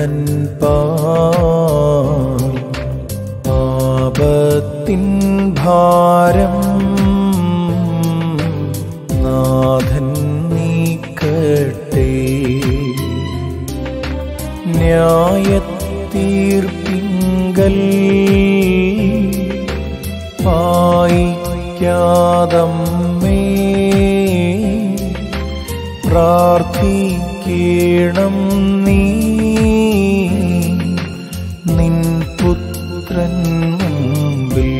കള്ളൻ പാൽ പാപത്തിൻ ഭാരം നാഥൻ നീക്കട്ടെ ന്യായത്തീർപ്പിങ്കൽ പായിക്കാതമ്മേ പ്രാർത്ഥിക്കണം നീ നിൻ പുത്രൻ മുമ്പിൽ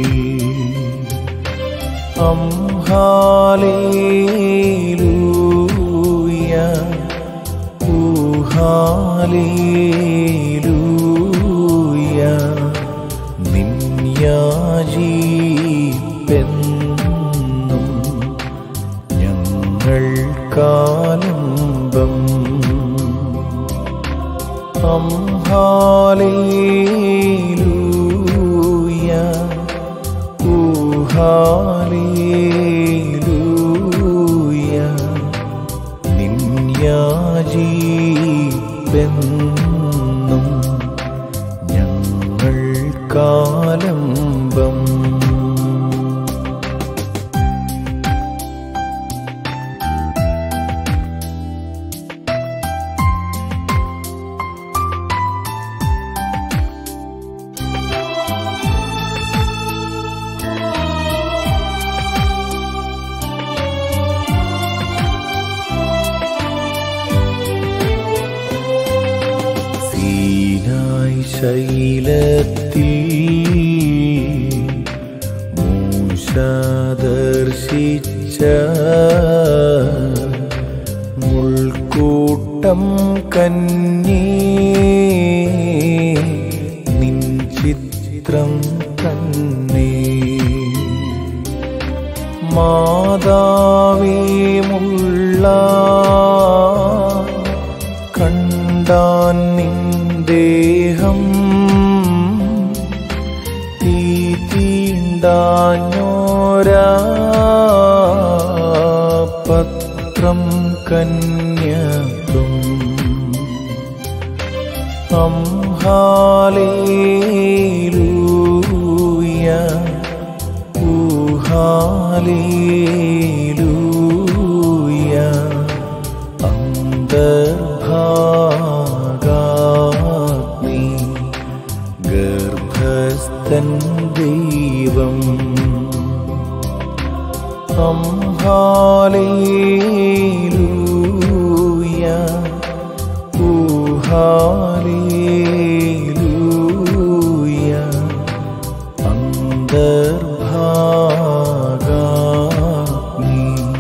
അംഹാലേലൂയ ഊഹാലേലൂയ നിന്യാജീപ്പെന്നും ഞങ്ങൾ കാലംബം അംഹാലേലൂയ ഊഹാലേലൂയ നിന്യാജീപ്പെന്നും ഞങ്ങൾ കാലംബം സീനായ് ശൈലത്തിൽ മൂശ ദർശിച്ച മുൾക്കൂട്ടം കന്യേ നിൻ ചിത്രം തന്നെ മാതാവേ മുള്ള കണ്ടാൻ നിൻ ദേഹം തീ തീണ്ടാഞ്ഞോരാ പത്രം കന്യത്വം അംഹാലേലൂയ ഊഹാലേലൂയ അന്തർഭാഗാഗ്നി ഗർഭസ്ഥൻ ദൈവം അംഹാലേലൂയ ഊഹാലേലൂയ അന്തർഭാഗാഗ്നി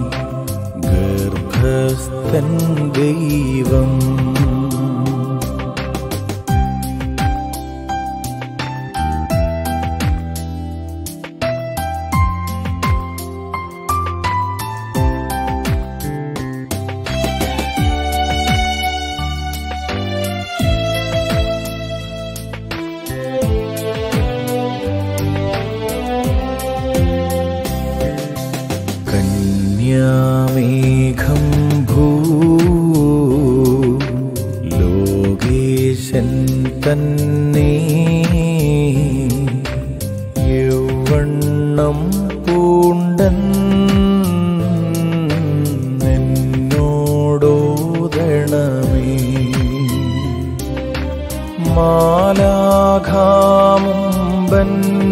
ഗർഭസ്ഥൻ ദൈവം കന്യാമേഘം ഭൂ ലോകേശൻ തന്നെ യൗവണ്ണം പൂണ്ടൻ എന്നോടോദണമേ മാലാഘാമുമ്പൻ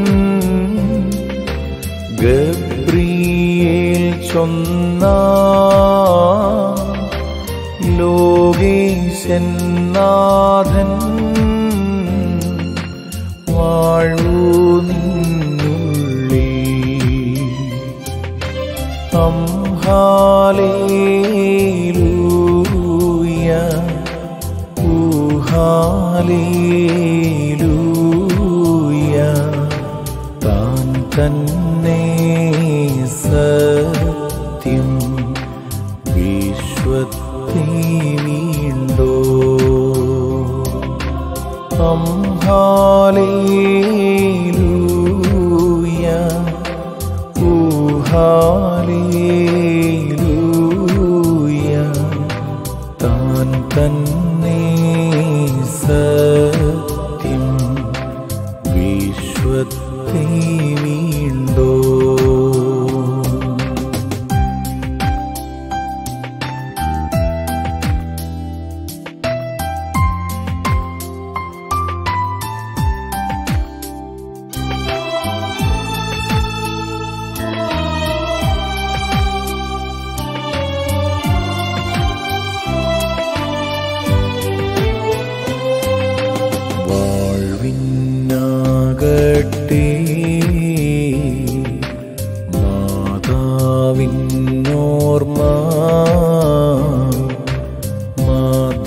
ഗബ്രിയേൽ ചൊന്ന ലോകേശൻ നാഥൻ വാഴൂ നിന്നുള്ളി അംഹാലേലൂയ ഊഹാലേലൂയ താൻ തന്നെ സത്യം വിശ്വത്തെ വീണ്ടോ അംഹാലേലൂയ ഊഹാലേലൂയ താൻ തന്നെ സ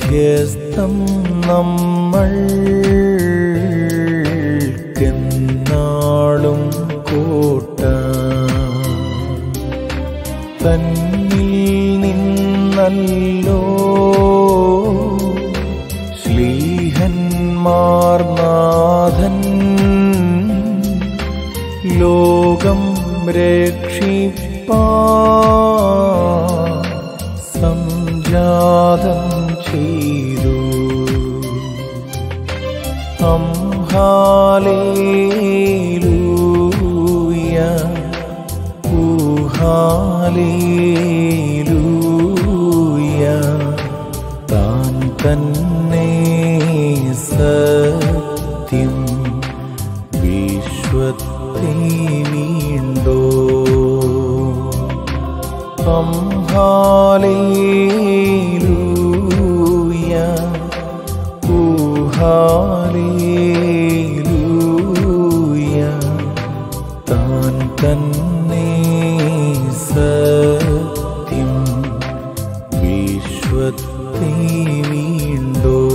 മധ്യസ്ഥം നമ്മൾക്കെന്നാളും കോട്ട തന്നിൽ നിന്നല്ലോ ശ്ലീഹന്മാർനാഥൻ ലോകം രക്ഷിപ്പാ സംജാതം ചെയ്തു അംഹാലേലൂയ ഊഹാലേലൂയ താൻ തന്നെ സത്യം വിശ്വത്തെ വീണ്ടോ അംഹാലേലൂയ ഊഹാലേലൂയ താൻ തന്നെ സത്യം വിശ്വത്തെ വീണ്ടോ